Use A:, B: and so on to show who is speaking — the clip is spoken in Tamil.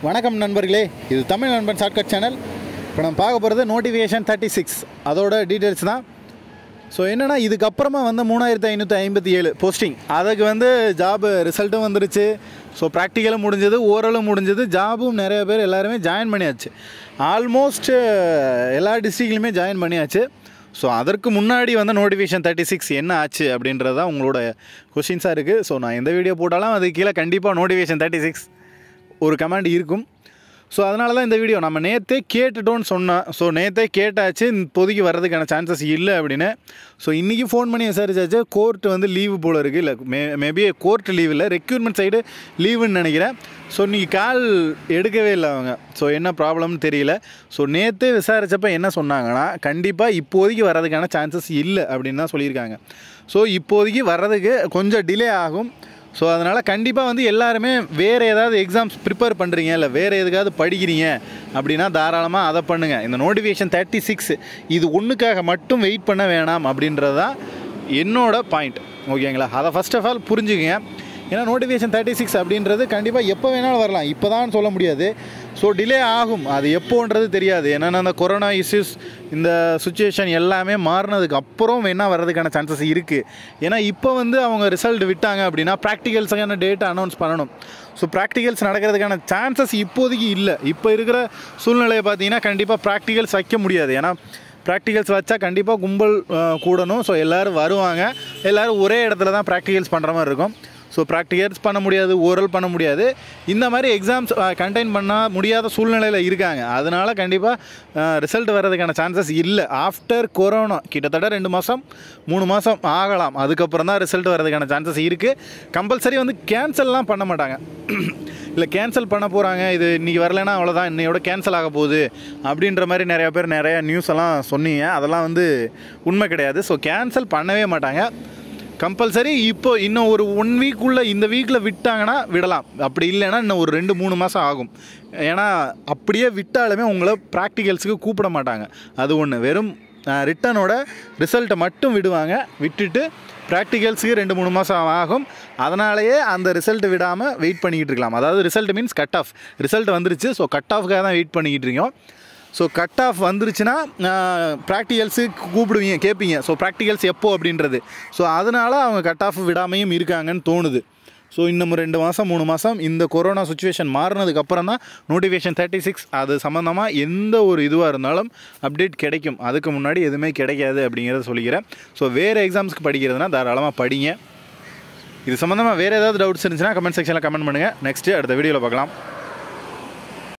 A: வணக்கம் நண்பர்களே இது தமிழ் நண்பன் ஷார்ட்கட் சேனல் இப்போ நம்ம பார்க்க போகிறது நோட்டிஃபிகேஷன் தேர்ட்டி சிக்ஸ் அதோட டீட்டெயில்ஸ் தான் ஸோ என்னென்னா இதுக்கப்புறமா வந்து மூணாயிரத்து ஐநூற்றி ஐம்பத்தி ஏழு போஸ்டிங் அதுக்கு வந்து ஜாப் ரிசல்ட்டும் வந்துருச்சு ஸோ ப்ராக்டிக்கலும் முடிஞ்சது ஓரலும் முடிஞ்சது ஜாபும் நிறைய பேர் எல்லாருமே ஜாயின் பண்ணியாச்சு ஆல்மோஸ்ட் எல்லா டிஸ்ட்ரிக்ட்லையுமே ஜாயின் பண்ணியாச்சு ஸோ அதற்கு முன்னாடி வந்து நோட்டிஃபிகேஷன் தேர்ட்டி சிக்ஸ் என்ன ஆச்சு அப்படின்றது தான் உங்களோட கொஷின்ஸாக இருக்குது ஸோ நான் எந்த வீடியோ போட்டாலும் அது கீழே கண்டிப்பாக நோட்டிஃபிகேஷன் தேர்ட்டி சிக்ஸ் ஒரு கமெண்ட் இருக்கும் ஸோ அதனால தான் இந்த வீடியோ நம்ம நேற்றே கேட்டுட்டோன்னு சொன்னோம் ஸோ நேற்றே கேட்டாச்சு இப்போதைக்கு வர்றதுக்கான சான்சஸ் இல்லை அப்படின்னு ஸோ இன்றைக்கி ஃபோன் பண்ணி விசாரிச்சாச்சு கோர்ட் வந்து லீவு போல் இருக்குது இல்லை மே மேபி கோர்ட் லீவ் இல்லை ரெக்யூர்மெண்ட் சைடு லீவுன்னு நினைக்கிறேன் ஸோ இன்றைக்கி கால் எடுக்கவே இல்லை அவங்க ஸோ என்ன ப்ராப்ளம்னு தெரியல ஸோ நேற்றே விசாரித்தப்ப என்ன சொன்னாங்கன்னா கண்டிப்பாக இப்போதைக்கு வர்றதுக்கான சான்சஸ் இல்லை அப்படின்னு தான் சொல்லியிருக்காங்க ஸோ இப்போதைக்கு வர்றதுக்கு கொஞ்சம் டிலே ஆகும் ஸோ அதனால் கண்டிப்பாக வந்து எல்லாருமே வேறு ஏதாவது எக்ஸாம்ஸ் ப்ரிப்பேர் பண்ணுறீங்க இல்லை வேறு எதுக்காவது படிக்கிறீங்க அப்படின்னா தாராளமாக அதை பண்ணுங்கள் இந்த நோட்டிஃபிகேஷன் தேர்ட்டி சிக்ஸ் இது ஒன்றுக்காக மட்டும் வெயிட் பண்ண வேணாம் அப்படின்றது தான் என்னோட பாயிண்ட் ஓகேங்களா அதை ஃபஸ்ட் ஆஃப் ஆல் புரிஞ்சுக்கங்க ஏன்னா நோட்டிஃபிகேஷன் தேர்ட்டி சிக்ஸ் அப்படின்றது கண்டிப்பாக எப்போ வேணாலும் வரலாம் இப்போ தான் சொல்ல முடியாது ஸோ டிலே ஆகும் அது எப்போன்றது தெரியாது ஏன்னா அந்த கொரோனா இஷ்யூஸ் இந்த சுச்சுவேஷன் எல்லாமே மாறினதுக்கு அப்புறம் வேணால் வர்றதுக்கான சான்சஸ் இருக்குது ஏன்னா இப்போ வந்து அவங்க ரிசல்ட் விட்டாங்க அப்படின்னா ப்ராக்டிகல்ஸுக்கான டேட் அனௌன்ஸ் பண்ணணும் ஸோ ப்ராக்டிகல்ஸ் நடக்கிறதுக்கான சான்சஸ் இப்போதைக்கு இல்லை இப்போ இருக்கிற சூழ்நிலையை பார்த்தீங்கன்னா கண்டிப்பாக ப்ராக்டிகல்ஸ் வைக்க முடியாது ஏன்னா ப்ராக்டிகல்ஸ் வச்சா கண்டிப்பாக கும்பல் அஹ், கூடணும் ஸோ எல்லோரும் வருவாங்க எல்லோரும் ஒரே இடத்துல தான் ப்ராக்டிகல்ஸ் பண்ணுற மாதிரி இருக்கும் ஸோ ப்ராக்டிகல்ஸ் பண்ண முடியாது ஓரல் பண்ண முடியாது இந்த மாதிரி எக்ஸாம்ஸ் கண்டெயின் பண்ண முடியாத சூழ்நிலையில் இருக்காங்க அதனால் கண்டிப்பாக ரிசல்ட் வர்றதுக்கான சான்சஸ் இல்லை ஆஃப்டர் கொரோனா கிட்டத்தட்ட ரெண்டு மாதம் மூணு மாதம் ஆகலாம் அதுக்கப்புறம் தான் ரிசல்ட் வர்றதுக்கான சான்சஸ் இருக்குது கம்பல்சரி வந்து கேன்சல்லாம் பண்ண மாட்டாங்க இல்லை கேன்சல் பண்ண போகிறாங்க இது இன்றைக்கி வரலைன்னா அவ்வளோதான் இன்னையோட கேன்சல் ஆக போகுது அப்படின்ற மாதிரி நிறைய பேர் நிறைய நியூஸ் எல்லாம் சொன்னீங்க அதெல்லாம் வந்து உண்மை கிடையாது ஸோ கேன்சல் பண்ணவே மாட்டாங்க கம்பல்சரி இப்போ இன்னும் ஒரு ஒன் வீக்குள்ளே இந்த வீக்கில் விட்டாங்கன்னா விடலாம் அப்படி இல்லைன்னா இன்னும் ஒரு ரெண்டு மூணு மாதம் ஆகும் ஏன்னா அப்படியே விட்டாலுமே உங்களை ப்ராக்டிகல்ஸுக்கு கூப்பிட மாட்டாங்க அது ஒன்று வெறும் ரிட்டனோட ரிசல்ட்டை மட்டும் விடுவாங்க விட்டுட்டு ப்ராக்டிகல்ஸுக்கு ரெண்டு மூணு மாதம் ஆகும் அதனாலேயே அந்த ரிசல்ட் விடாமல் வெயிட் பண்ணிக்கிட்டு இருக்கலாம் அதாவது result means cut off result வந்துருச்சு ஸோ கட் ஆஃப்காக தான் வெயிட் பண்ணிக்கிட்டு இருக்கோம் ஸோ கட் ஆஃப் வந்துருச்சுன்னா ப்ராக்டிகல்ஸு கூப்பிடுவீங்க கேட்பீங்க ஸோ ப்ராக்டிகல்ஸ் எப்போ அப்படின்றது ஸோ அதனால அவங்க கட் ஆஃப் விடாமையும் இருக்காங்கன்னு தோணுது ஸோ இன்னும் ரெண்டு மாதம் மூணு மாதம் இந்த கொரோனா சுச்சுவேஷன் மாறினதுக்கு அப்புறம் தான் நோட்டிஃபிகேஷன் தேர்ட்டி சிக்ஸ் அது சம்மந்தமாக எந்த ஒரு இதுவாக இருந்தாலும் அப்டேட் கிடைக்கும் அதுக்கு முன்னாடி எதுவுமே கிடைக்காது அப்படிங்கிறத சொல்லிக்கிறேன் ஸோ வேறு எக்ஸாம்ஸ்க்கு படிக்கிறதுனா தாராளமாக படிங்க இது சம்மந்தமாக வேறு ஏதாவது டவுட்ஸ் இருந்துச்சுன்னா கமெண்ட் செக்ஷனில் கமெண்ட் பண்ணுங்கள் நெக்ஸ்ட்டு அடுத்த வீடியோவில் பார்க்கலாம்